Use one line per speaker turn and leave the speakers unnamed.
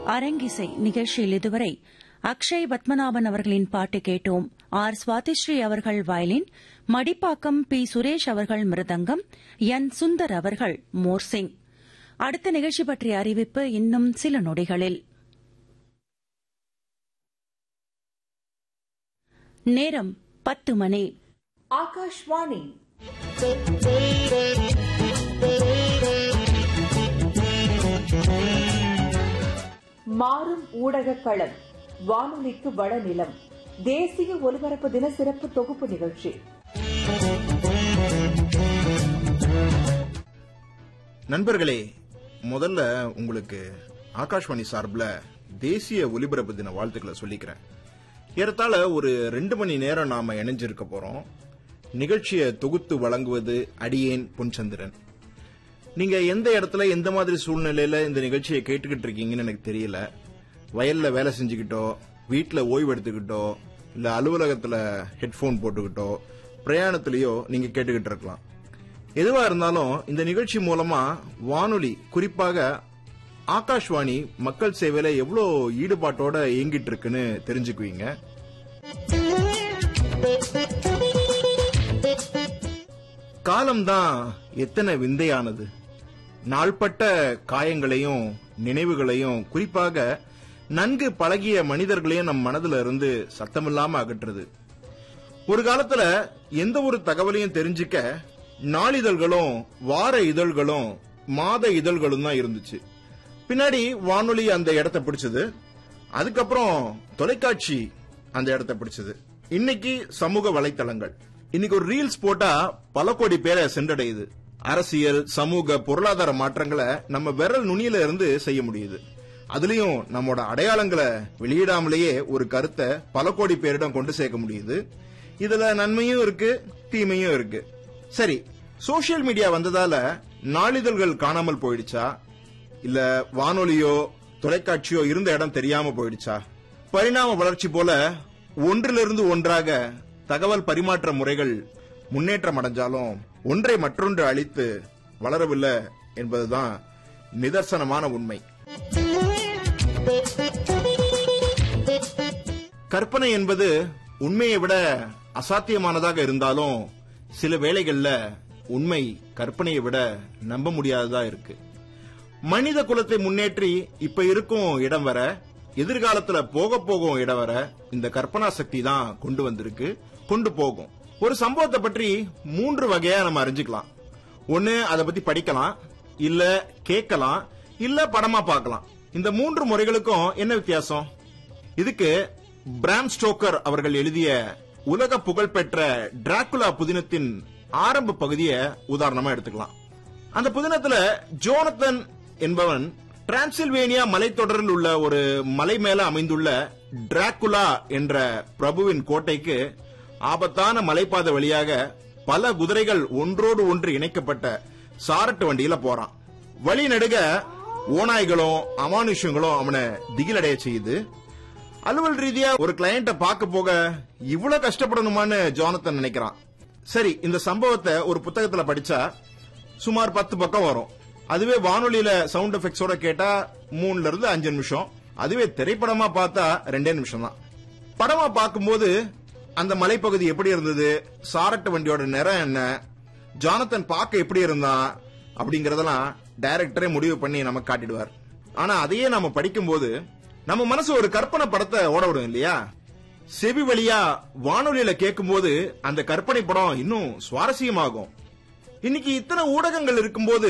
அரங்கிசை நிகழ்ச்சியில் இதுவரை அக்ஷய் பத்மநாபன் அவர்களின் பாட்டு கேட்டோம் ஆர் சுவாதிஸ்ரீ அவர்கள் வயலின் மடிப்பாக்கம் பி சுரேஷ் அவர்கள் மிருதங்கம் என் சுந்தர் அவர்கள் மோர்சிங் அடுத்த நிகழ்ச்சி பற்றிய அறிவிப்பு இன்னும் சில நொடிகளில் நேரம் பத்து மணி
ஆகாஷ்வாணி மாறும் ஊடக களம் வானொலிக்கு வடநிலம் தேசிய ஒலிபரப்பு தின சிறப்பு தொகுப்பு நிகழ்ச்சி
நண்பர்களே முதல்ல உங்களுக்கு ஆகாஷ்வாணி சார்பில் தேசிய ஒலிபரப்பு தின வாழ்த்துக்களை சொல்லிக்கிறேன் ஏறத்தாழ ஒரு ரெண்டு மணி நேரம் நாம இணைஞ்சிருக்க போறோம் நிகழ்ச்சியை தொகுத்து வழங்குவது அடியேன் பொன்சந்திரன் நீங்க எந்த இடத்துல எந்த மாதிரி சூழ்நிலையில இந்த நிகழ்ச்சியை கேட்டுக்கிட்டு இருக்கீங்கன்னு எனக்கு தெரியல வயல்ல வேலை செஞ்சுக்கிட்டோ வீட்டுல ஓய்வு எடுத்துக்கிட்டோ இல்ல அலுவலகத்துல ஹெட்போன் போட்டுக்கிட்டோ பிரயாணத்திலேயோ நீங்க கேட்டுக்கிட்டு இருக்கலாம் எதுவா இருந்தாலும் இந்த நிகழ்ச்சி மூலமா வானொலி குறிப்பாக ஆகாஷ்வாணி மக்கள் சேவையில எவ்வளோ ஈடுபாட்டோட இயங்கிட்டு இருக்குன்னு தெரிஞ்சுக்குவீங்க காலம்தான் எத்தனை விந்தையானது நாள்பட்ட காயங்களையும் நினைவுகளையும் குறிப்பாக நன்கு பழகிய மனிதர்களையும் நம் மனதில இருந்து சத்தமில்லாம அகற்றுது ஒரு காலத்துல எந்த ஒரு தகவலையும் தெரிஞ்சுக்க நாளிதழ்களும் வார இதழ்களும் மாத இதழ்களும் தான் இருந்துச்சு பின்னாடி வானொலி அந்த இடத்தை பிடிச்சது அதுக்கப்புறம் தொலைக்காட்சி அந்த இடத்தை பிடிச்சது இன்னைக்கு சமூக வலைத்தளங்கள் இன்னைக்கு ஒரு ரீல்ஸ் போட்டா பல கோடி பேரை சென்றடையுது அரசியல் சமூக பொருளாதார மாற்றங்களை நம்ம விரல் நுனியில இருந்து செய்ய முடியுது அதுலயும் நம்மோட அடையாளங்களை வெளியிடாமலேயே ஒரு கருத்தை பல கோடி பேரிடம் கொண்டு சேர்க்க முடியுது இதுல நன்மையும் இருக்கு தீமையும் இருக்கு சரி சோசியல் மீடியா வந்ததால நாளிதழ்கள் காணாமல் போயிடுச்சா இல்ல வானொலியோ தொலைக்காட்சியோ இருந்த இடம் தெரியாம போயிடுச்சா பரிணாம வளர்ச்சி போல ஒன்றிலிருந்து ஒன்றாக தகவல் பரிமாற்ற முறைகள் முன்னேற்றம் அடைஞ்சாலும் ஒன்றை மற்றொன்று அழித்து வளரவில்லை என்பதுதான் நிதர்சனமான உண்மை கற்பனை என்பது உண்மையை விட அசாத்தியமானதாக இருந்தாலும் சில வேளைகள்ல உண்மை கற்பனையை விட நம்ப முடியாததா இருக்கு மனித குலத்தை முன்னேற்றி இப்ப இருக்கும் இடம் வர எதிர்காலத்துல போக போகும் இடம் வர இந்த கற்பனா சக்தி தான் கொண்டு வந்திருக்கு கொண்டு போகும் ஒரு சம்பவத்தை பற்றி மூன்று வகையா நம்ம அறிஞ்சுக்கலாம் ஒன்னு அதை பத்தி படிக்கலாம் இல்ல கேட்கலாம் இல்ல படமா பார்க்கலாம் இந்த மூன்று முறைகளுக்கும் என்ன வித்தியாசம் இதுக்கு பிராம் ஸ்டோக்கர் அவர்கள் எழுதிய உலக புகழ்பெற்ற டிராகுலா புதினத்தின் ஆரம்ப பகுதியை உதாரணமா எடுத்துக்கலாம் அந்த புதினத்துல ஜோனத்தன் என்பவன் டிரான்சில்வேனியா மலைத்தொடரில் உள்ள ஒரு மலை மேல அமைந்துள்ள டிராகுலா என்ற பிரபுவின் கோட்டைக்கு ஆபத்தான மலைப்பாதை வழியாக பல குதிரைகள் ஒன்றோடு ஒன்று இணைக்கப்பட்ட சாரட்டு வண்டியில போறான் வழி நடுக ஓநாய்களும் அமானுஷங்களும் அவனை திகிலடைய செய்யுது அலுவல் ரீதியா ஒரு கிளையண்ட பார்க்க போக இவ்வளவு கஷ்டப்படணுமான்னு ஜோனத்தன் நினைக்கிறான் சரி இந்த சம்பவத்தை ஒரு புத்தகத்துல படிச்சா சுமார் பத்து பக்கம் வரும் அதுவே வானொலியில சவுண்ட் எஃபெக்ட்ஸோட கேட்டா மூணுல இருந்து அஞ்சு நிமிஷம் அதுவே திரைப்படமா பார்த்தா ரெண்டே நிமிஷம் தான் படமா பார்க்கும்போது அந்த மலைப்பகுதி எப்படி இருந்தது சாரட்டு வண்டியோட நிறம் என்ன ஜானத்தன் பார்க்க எப்படி இருந்தான் அப்படிங்கறதெல்லாம் டைரக்டரே முடிவு பண்ணி நமக்கு காட்டிடுவார் ஆனா அதையே நாம படிக்கும்போது நம்ம மனசு ஒரு கற்பனை படத்தை ஓட விடும் இல்லையா செவி வழியா வானொலியில கேட்கும்போது அந்த கற்பனை படம் இன்னும் சுவாரஸ்யமாகும் இன்னைக்கு இத்தனை ஊடகங்கள் இருக்கும்போது